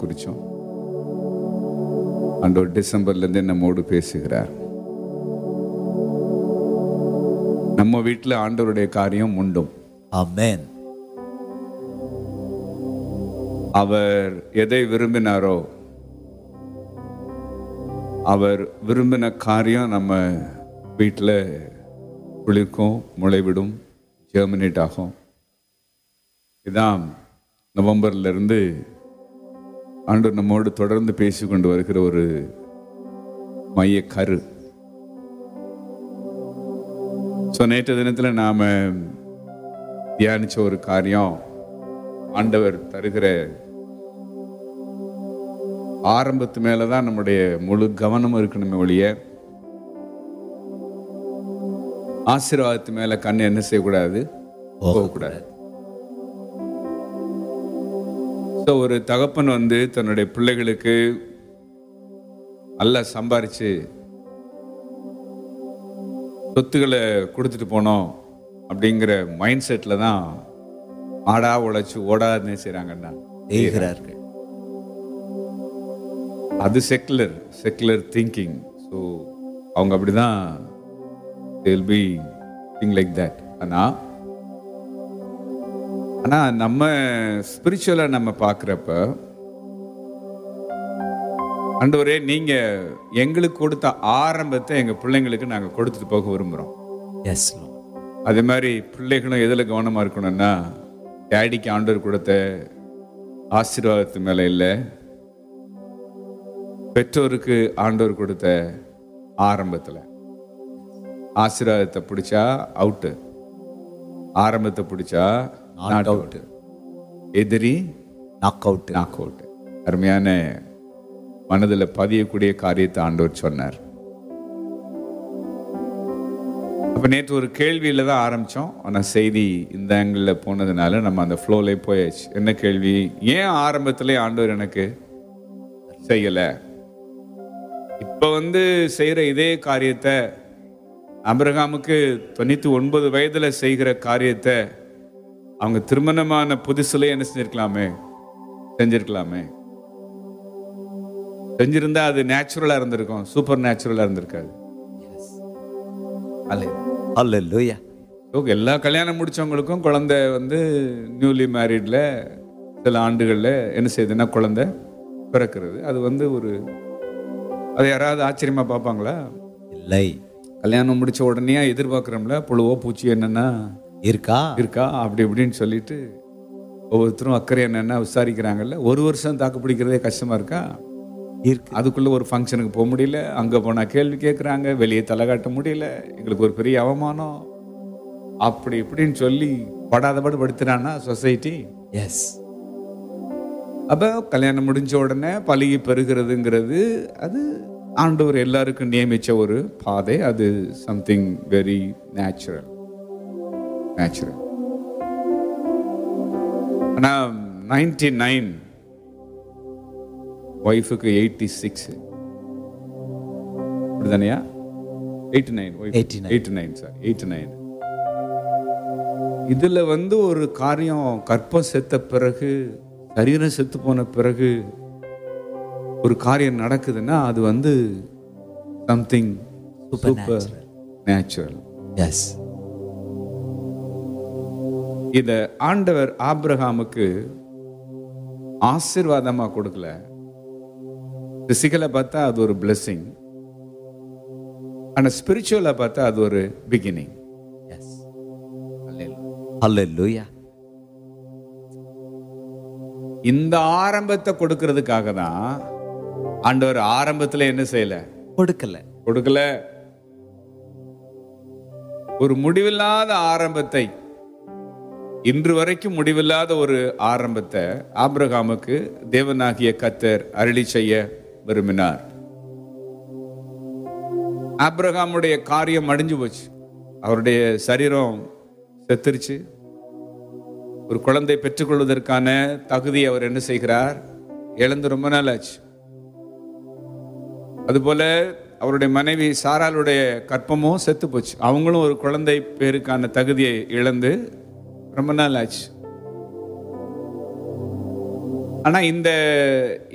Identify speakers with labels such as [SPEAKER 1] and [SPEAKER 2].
[SPEAKER 1] குறிச்சும் ஆண்டவர் டிசம்பர்லேருந்து நம்மோடு பேசுகிறார் நம்ம வீட்டில் ஆண்டவருடைய காரியம் உண்டும்
[SPEAKER 2] Amen.
[SPEAKER 1] அவர் எதை விரும்பினாரோ அவர் விரும்பின காரியம் நம்ம வீட்டில் குளிர்க்கும் முளைவிடும் ஜெர்மினேட் ஆகும் இதான் நவம்பர்ல இருந்து ஆண்டவர் நம்மோடு தொடர்ந்து பேசிக்கொண்டு வருகிற ஒரு மைய கரு ஸோ நேற்று தினத்தில் நாம் தியானிச்ச ஒரு காரியம் ஆண்டவர் தருகிற ஆரம்பத்து மேல தான் நம்முடைய முழு கவனமும் இருக்கணுமே ஒழிய ஆசீர்வாதத்து மேல கண் என்ன செய்யக்கூடாது போகக்கூடாது ஸோ ஒரு தகப்பன் வந்து தன்னுடைய பிள்ளைகளுக்கு நல்லா சம்பாரிச்சு சொத்துக்களை கொடுத்துட்டு போனோம் அப்படிங்கிற மைண்ட் செட்டில் தான் ஆடா உழைச்சு ஓடாதுன்னு செய்கிறாங்கன்னா
[SPEAKER 2] செய்கிறார்கள்
[SPEAKER 1] அது செக்குலர் செக்குலர் திங்கிங் ஸோ அவங்க அப்படிதான் will be think like that ஆனால் ஆனால் நம்ம ஸ்பிரிச்சுவலாக நம்ம பார்க்குறப்ப ஆண்டவரே நீங்கள் எங்களுக்கு கொடுத்த ஆரம்பத்தை எங்கள் பிள்ளைங்களுக்கு நாங்கள் கொடுத்துட்டு போக விரும்புகிறோம்
[SPEAKER 2] எஸ் Lord.
[SPEAKER 1] அதே மாதிரி பிள்ளைகளும் எதில் கவனமாக இருக்கணும்னா டேடிக்கு ஆண்டவர் கொடுத்த ஆசீர்வாதத்து மேலே இல்லை பெற்றோருக்கு ஆண்டவர் கொடுத்த ஆரம்பத்தில் ஆசீர்வாதத்தை பிடிச்சா அவுட்டு ஆரம்பத்தை பிடிச்சா நாட் அவுட்டு எதிரி
[SPEAKER 2] நாக் அவுட்
[SPEAKER 1] நாக் அவுட் அருமையான மனதில் பதியக்கூடிய காரியத்தை ஆண்டவர் சொன்னார் அப்போ நேற்று ஒரு கேள்வியில் தான் ஆரம்பித்தோம் ஆனால் செய்தி இந்த ஆங்கிளில் போனதுனால நம்ம அந்த ஃப்ளோலே போயாச்சு என்ன கேள்வி ஏன் ஆரம்பத்திலே ஆண்டவர் எனக்கு செய்யலை இப்போ வந்து செய்கிற இதே காரியத்தை அபிரகாமுக்கு தொண்ணூற்றி ஒன்பது வயதில் செய்கிற காரியத்தை அவங்க திருமணமான புதுசுல என்ன செஞ்சிருக்கலாமே செஞ்சிருக்கலாமே செஞ்சிருந்தா அது நேச்சுரலா இருந்திருக்கும் சூப்பர் நேச்சுரலா இருந்திருக்காது
[SPEAKER 2] Hallelujah.
[SPEAKER 1] ஸோ எல்லா கல்யாணம் முடிச்சவங்களுக்கும் குழந்தை வந்து நியூலி மேரிட்ல சில ஆண்டுகளில் என்ன செய்யுதுன்னா குழந்தை பிறக்கிறது அது வந்து ஒரு அதை யாராவது ஆச்சரியமா பார்ப்பாங்களா
[SPEAKER 2] இல்லை
[SPEAKER 1] கல்யாணம் முடிச்ச உடனே எதிர்பார்க்குறோம்ல புழுவோ பூச்சி என்னன்னா
[SPEAKER 2] இருக்கா
[SPEAKER 1] இருக்கா அப்படி இப்படின்னு சொல்லிட்டு ஒவ்வொருத்தரும் அக்கறை என்னென்ன விசாரிக்கிறாங்கல்ல ஒரு வருஷம் தாக்கு பிடிக்கிறதே கஷ்டமா இருக்கா
[SPEAKER 2] இருக்கு
[SPEAKER 1] அதுக்குள்ள ஒரு ஃபங்க்ஷனுக்கு போக முடியல அங்க போனா கேள்வி கேட்குறாங்க வெளியே தலை காட்ட முடியல எங்களுக்கு ஒரு பெரிய அவமானம் அப்படி இப்படின்னு சொல்லி படாதபாடு படுத்துறான்னா சொசைட்டி
[SPEAKER 2] எஸ்
[SPEAKER 1] அப்போ கல்யாணம் முடிஞ்ச உடனே பழகி பெறுகிறதுங்கிறது அது ஆண்டவர் எல்லாருக்கும் நியமிச்ச ஒரு பாதை அது சம்திங் வெரி நேச்சுரல் நேச்சுரல் ஆனால் நைன்டி நைன் ஒய்ஃபுக்கு எயிட்டி சிக்ஸ் அப்படிதானையா eighty nine
[SPEAKER 2] 89.
[SPEAKER 1] Eighty nine sir eighty nine இதுல வந்து ஒரு காரியம் கற்பம் செத்த பிறகு சரீரம் செத்து போன பிறகு ஒரு காரியம் நடக்குதுன்னா அது வந்து சம்திங் சூப்பர் நேச்சுரல்
[SPEAKER 2] எஸ்
[SPEAKER 1] இத ஆண்டவர் ஆபிரகாமுக்கு ஆசீர்வாதமா கொடுக்கல பிசிக்கலா பார்த்தா அது ஒரு blessing ஆனா ஸ்பிரிச்சுவலா பார்த்தா அது ஒரு பிகினிங்
[SPEAKER 2] எஸ் Hallelujah.
[SPEAKER 1] இந்த ஆரம்பத்தை கொடுக்கறதுக்காக தான் ஆண்டவர் ஆரம்பத்துல என்ன செய்யல
[SPEAKER 2] கொடுக்கல
[SPEAKER 1] கொடுக்கல ஒரு முடிவில்லாத ஆரம்பத்தை இன்று வரைக்கும் முடிவில்லாத ஒரு ஆரம்பத்தை ஆபிரகாமுக்கு தேவனாகிய கத்தர் அருளி செய்ய விரும்பினார் ஆபிரகாமுடைய காரியம் அடிஞ்சு போச்சு அவருடைய சரீரம் செத்துருச்சு ஒரு குழந்தை பெற்றுக்கொள்வதற்கான தகுதி அவர் என்ன செய்கிறார் இழந்து ரொம்ப நாள் ஆச்சு அதுபோல அவருடைய மனைவி சாராளுடைய கற்பமும் செத்து போச்சு அவங்களும் ஒரு குழந்தை பேருக்கான தகுதியை இழந்து ரொம்ப நாள் ஆச்சு ஆனா இந்த